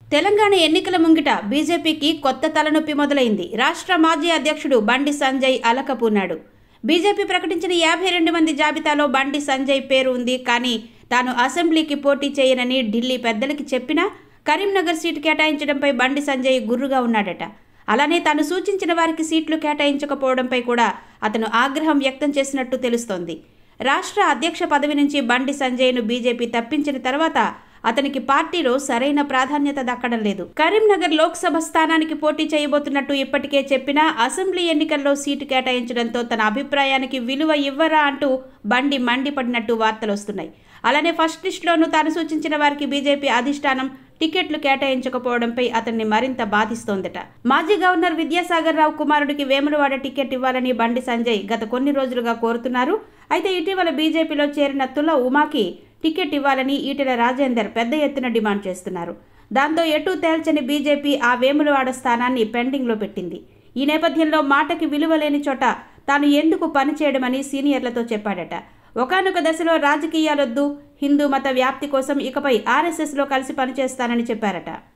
తెలంగాణ ఎన్నికల ముంగిట బీజేపీకి కొత్త తలనొప్పి మొదలైంది రాష్ట్ర మాజీ అధ్యక్షుడు బండి సంజయ్ అలకపూనాడు బీజేపీ ప్రకటించిన యాభై రెండు మంది జాబితాలో బండి సంజయ్ పేరు ఉంది కానీ తాను అసెంబ్లీకి పోటీ చేయనని ఢిల్లీ పెద్దలకి చెప్పినా కరీంనగర్ సీటు కేటాయించడంపై బండి సంజయ్ గుర్రుగా ఉన్నాడట అలానే తాను సూచించిన వారికి సీట్లు కేటాయించకపోవడంపై కూడా అతను ఆగ్రహం వ్యక్తం చేసినట్టు తెలుస్తోంది రాష్ట్ర అధ్యక్ష పదవి నుంచి బండి సంజయ్ను బీజేపీ తప్పించిన తర్వాత అతనికి పార్టీలో సరైన ప్రాధాన్యత దక్కడం లేదు కరీంనగర్ లోక్సభ స్థానానికి పోటీ చేయబోతున్నట్టు ఇప్పటికే చెప్పినా అసెంబ్లీ ఎన్నికల్లో సీటు కేటాయించడంతో తన అభిప్రాయానికి విలువ ఇవ్వరా అంటూ బండి మండిపడినట్టు వార్తలు వస్తున్నాయి అలానే ఫస్ట్ లిస్టులోనూ తాను సూచించిన వారికి బీజేపీ అధిష్టానం టికెట్లు కేటాయించకపోవడంపై అతన్ని మరింత బాధిస్తోందట మాజీ గవర్నర్ విద్యాసాగర్ రావు కుమారుడికి వేములవాడ టికెట్ ఇవ్వాలని బండి సంజయ్ గత కొన్ని రోజులుగా కోరుతున్నారు అయితే ఇటీవల బీజేపీలో చేరిన తుల ఉమాకి టికెట్ ఇవ్వాలని ఈటెల రాజేందర్ పెద్ద ఎత్తున డిమాండ్ చేస్తున్నారు దాంతో ఎటూ తేల్చని బీజేపీ ఆ వేములవాడ స్థానాన్ని పెండింగ్లో పెట్టింది ఈ నేపథ్యంలో మాటకి విలువ లేని చోట తాను ఎందుకు పనిచేయడమని సీనియర్లతో చెప్పాడట ఒకనొక దశలో రాజకీయాలొద్దు హిందూ మత వ్యాప్తి కోసం ఇకపై ఆర్ఎస్ఎస్లో కలిసి పనిచేస్తానని చెప్పారట